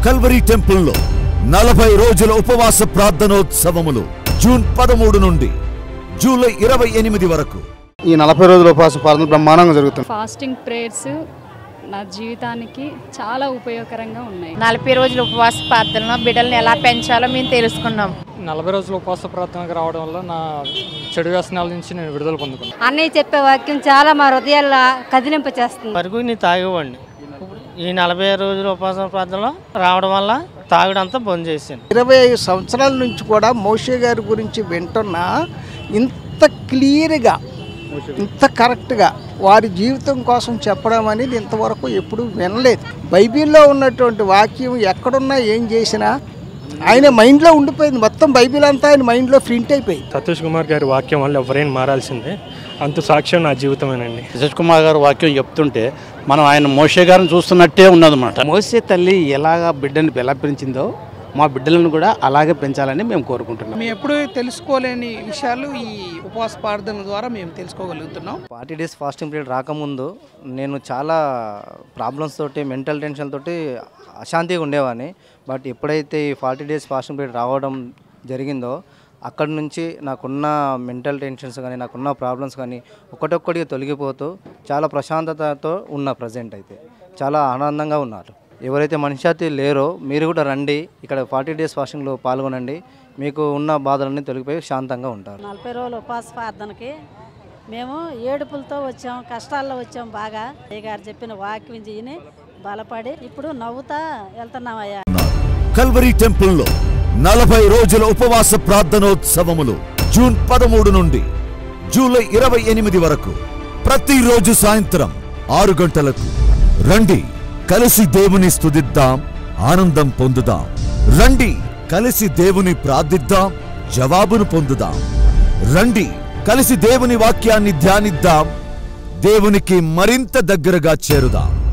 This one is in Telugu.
కల్వరీ టెంపుల్లో నలభై రోజుల ఉపవాస ప్రార్థనోత్సవములు జూన్ పదమూడు నుండి జూలై ఇరవై ఎనిమిది వరకు ఈ నలభై రోజుల ఉపవాస ప్రార్థన బ్రహ్మాండంగా జరుగుతుంది ఫాస్టింగ్ ప్రేయర్స్ నా జీవితానికి చాలా ఉపయోగకరంగా ఉన్నాయి నలభై రోజుల ఉపవాస ప్రార్థనలో బిడ్డల్ని ఎలా పెంచాలో మేము తెలుసుకున్నాం నలభై రోజుల ఉపవాస ప్రార్థనకు రావడం వల్ల నా చెడు వ్యసనాల నుంచి నేను విడుదల పొందుకున్నాను అన్నయ్య చెప్పే వాక్యం చాలా మా హృదయాల్లో కదిలింప చేస్తుంది వరకు నేను తాగేవాడిని ఈ నలభై రోజుల ఉపవాస ప్రార్థనలో రావడం వల్ల తాగడంతా బంద్ చేశాను ఇరవై ఐదు సంవత్సరాల నుంచి కూడా మోషే గారి గురించి వింటున్నా ఇంత క్లియర్గా ఇంత కరెక్ట్గా వారి జీవితం కోసం చెప్పడం అనేది ఇంతవరకు ఎప్పుడూ వినలేదు బైబిల్లో ఉన్నటువంటి వాక్యం ఎక్కడున్నా ఏం చేసినా ఆయన మైండ్లో ఉండిపోయింది మొత్తం బైబిల్ అంతా ఆయన మైండ్లో ప్రింట్ అయిపోయింది సతీష్ కుమార్ గారి వాక్యం వల్ల ఎవరైనా మారాల్సిందే అంత సాక్ష్యం నా జీవితమేనండి యశస్ కుమార్ గారు వాక్యం చెప్తుంటే మనం ఆయన మోషే గారిని చూస్తున్నట్టే ఉన్నదన్నమాట మోసే తల్లి ఎలాగా బిడ్డని ఎలా పెంచిందో మా బిడ్డలను కూడా అలాగే పెంచాలని మేము కోరుకుంటున్నాం మేము ఎప్పుడూ తెలుసుకోలేని విషయాలు ఈ ఉపవాస ప్రార్థన ద్వారా మేము తెలుసుకోగలుగుతున్నాం ఫార్టీ డేస్ ఫాస్టింగ్ పీరియడ్ రాకముందు నేను చాలా ప్రాబ్లమ్స్ తోటి మెంటల్ టెన్షన్ తోటి అశాంతిగా ఉండేవాడిని బట్ ఎప్పుడైతే ఈ ఫార్టీ డేస్ ఫాస్టింగ్ పీరియడ్ రావడం జరిగిందో అక్కడి నుంచి నాకున్న మెంటల్ టెన్షన్స్ కానీ నాకున్న ప్రాబ్లమ్స్ కానీ ఒకటొక్కటిగా తొలగిపోతూ చాలా ప్రశాంతతతో ఉన్న ప్రజెంట్ అయితే చాలా ఆనందంగా ఉన్నారు ఎవరైతే మనిషాతి లేరో మీరు కూడా రండి ఇక్కడ ఫార్టీ డేస్ ఫాస్టింగ్లో పాల్గొనండి మీకు ఉన్న బాధలన్నీ తొలగిపోయి శాంతంగా ఉంటారు నలభై రోజులు ఉపవాస ప్రార్థనకి మేము ఏడుపులతో వచ్చాం కష్టాల్లో వచ్చాం బాగా అయ్య గారు చెప్పిన వాక్యం చేయని బలపడి ఇప్పుడు నవ్వుతా వెళ్తున్నామయ్యా కల్వరీ టెంపుల్లో నలభై రోజుల ఉపవాస ప్రార్థనోత్సవములు జూన్ పదమూడు నుండి జూలై ఇరవై ఎనిమిది వరకు ప్రతిరోజు సాయంత్రం ఆరు గంటలకు రండి కలిసి దేవుని స్తుతిద్దాం ఆనందం పొందుదాం రండి కలిసి దేవుని ప్రార్థిద్దాం జవాబును పొందుదాం రండి కలిసి దేవుని వాక్యాన్ని ధ్యానిద్దాం దేవునికి మరింత దగ్గరగా చేరుదాం